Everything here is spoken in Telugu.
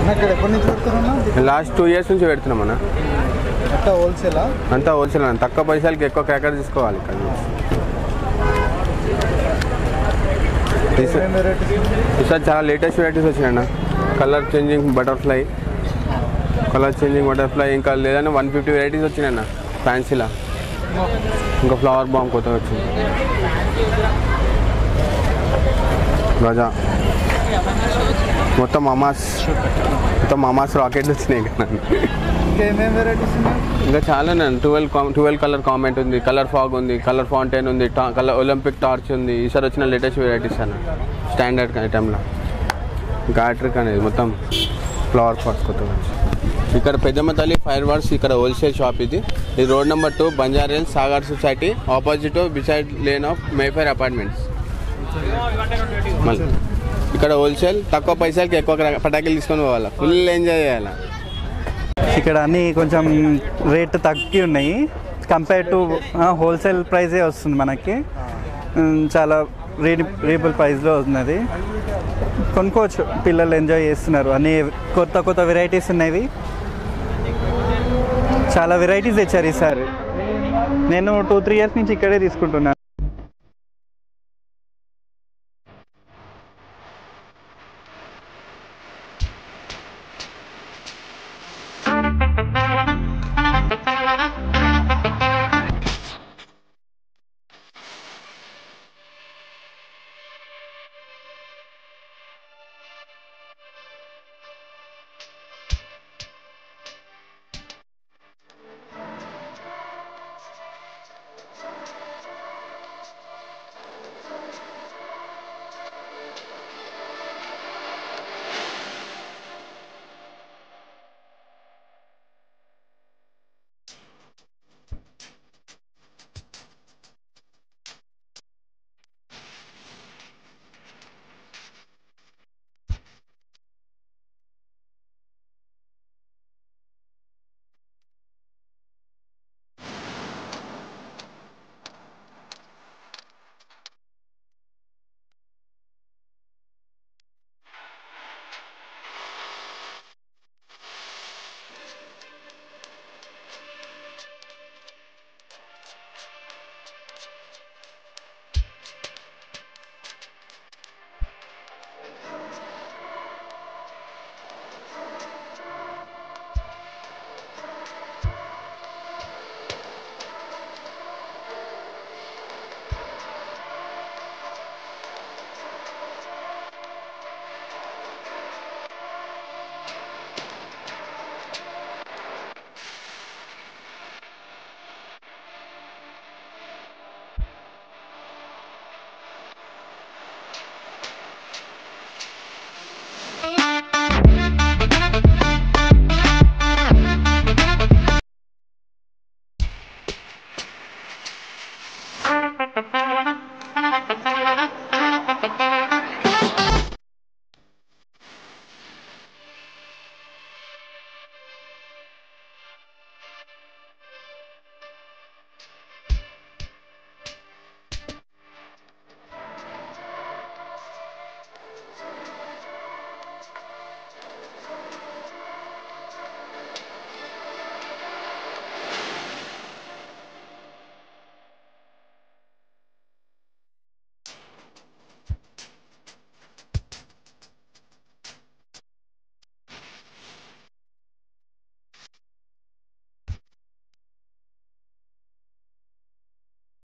అన్న ఇక్కడ ఎప్పటి నుంచి పెడుతున్నా లాస్ట్ టూ ఇయర్స్ నుంచి పెడుతున్నాం అన్న అట్లా హోల్సేలా అంతా హోల్సేల్ అన్న తక్కువ పైసలకి ఎక్కువ క్రాకర్ తీసుకోవాలి ఇక్కడ ఏమేమి వెరైటీస్ ఈసారి చాలా లేటెస్ట్ వెరైటీస్ వచ్చినాయన్న colour changing butterfly colour changing butterfly ఇంకా లేదని వన్ ఫిఫ్టీ వెరైటీస్ వచ్చినాయన్న ఫ్యాన్సీలా ఇంకా ఫ్లవర్ బాంబ్ కొత్తగా వచ్చింది గజా మొత్తం మమాస్ మొత్తం మమాస్ రాకెట్లు వచ్చినాయి కదా ఇంకా ఏమేమి వెరైటీస్ ఉన్నాయి ఇంకా చాలా ట్వెల్వ్ ట్వెల్వ్ కలర్ కామెంట్ ఉంది కలర్ ఫాగ్ ఉంది కలర్ ఫౌంటైన్ ఉంది కలర్ ఒలింపిక్ టార్చ్ ఉంది ఈసారి వచ్చిన లేటెస్ట్ వెరైటీస్ అన్న స్టాండర్డ్ ఐటెంలో గాట్రిక్ అనేది మొత్తం ఫ్లవర్ పాట్స్ కొత్తగా వచ్చి. ఇక్కడ పెద్దమ్మ తల్లి ఫైర్ వర్క్స్ ఇక్కడ హోల్సేల్ షాప్ ఇది ఇది road number two Banjara Sagar society opposite beside lane of Mayfair apartments మళ్ళీ ఇక్కడ హోల్సేల్ తక్కువ పైసలకి ఎక్కువ పటాకులు తీసుకొని పోవాలి ఫుల్ ఎంజాయ్ చేయాలి ఇక్కడ అన్ని కొంచెం రేట్ తగ్గి ఉన్నాయి కంపేర్ టు హోల్సేల్ ప్రైజే వస్తుంది మనకి ఉమ్, చాలా రీడి రీబుల్ ప్రైస్లో ఉన్నది కొనుక్కోవచ్చు పిల్లలు ఎంజాయ్ చేస్తున్నారు అన్ని కొత్త కొత్త వెరైటీస్ ఉన్నవి చాలా వెరైటీస్ తెచ్చారు ఈసారి నేను టూ త్రీ ఇయర్స్ నుంచి ఇక్కడే తీసుకుంటున్నాను